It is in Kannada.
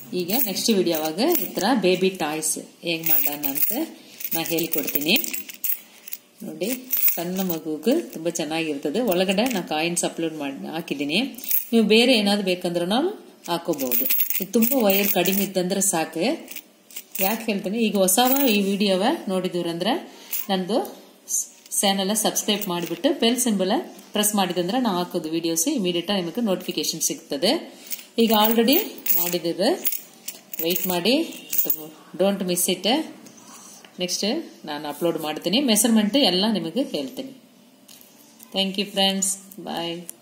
ಈಗ ನೆಕ್ಸ್ಟ್ ವಿಡಿಯೋವಾಗ ಈ ಥರ ಬೇಬಿ ಟಾಯ್ಸ್ ಹೇಗೆ ಮಾಡೋಣ ಅಂತ ನಾ ಹೇಳಿಕೊಡ್ತೀನಿ ನೋಡಿ ಸಣ್ಣ ಮಗುಗೆ ತುಂಬ ಚೆನ್ನಾಗಿರ್ತದೆ ಒಳಗಡೆ ನಾ ಕಾಯಿನ್ಸ್ ಅಪ್ಲೋಡ್ ಮಾಡಿ ಹಾಕಿದ್ದೀನಿ ನೀವು ಬೇರೆ ಏನಾದ್ರು ಬೇಕಂದ್ರೆ ನಾವು ಹಾಕೋಬಹುದು ಇದು ತುಂಬ ವೈರ್ ಕಡಿಮೆ ಇದ್ದಂದ್ರೆ ಸಾಕು ಯಾಕೆ ಹೇಳ್ತೀನಿ ಈಗ ಹೊಸವ ಈ ವಿಡಿಯೋವ ನೋಡಿದವ್ರಂದ್ರೆ ನಂದು ಚಾನೆಲ್ ಸಬ್ಸ್ಕ್ರೈಬ್ ಮಾಡಿಬಿಟ್ಟು ಬೆಲ್ ಸಿಂಬಲ್ ಪ್ರೆಸ್ ಮಾಡಿದಂದ್ರೆ ನಾವು ಹಾಕೋದು ವಿಡಿಯೋಸ್ ಇಮಿಡಿಯೇಟ್ ನಿಮಗೆ ನೋಟಿಫಿಕೇಶನ್ ಸಿಗ್ತದೆ ಈಗ ಆಲ್ರೆಡಿ ಮಾಡಿದ್ರೆ ವೆಯ್ಟ್ ಮಾಡಿ ಡೋಂಟ್ ಮಿಸ್ ಇಟ್ ನೆಕ್ಸ್ಟ್ ನಾನು ಅಪ್ಲೋಡ್ ಮಾಡ್ತೀನಿ ಮೆಸರ್ಮೆಂಟ್ ಎಲ್ಲ ನಿಮಗೆ ಹೇಳ್ತೀನಿ ಥ್ಯಾಂಕ್ ಯು ಫ್ರೆಂಡ್ಸ್ ಬಾಯ್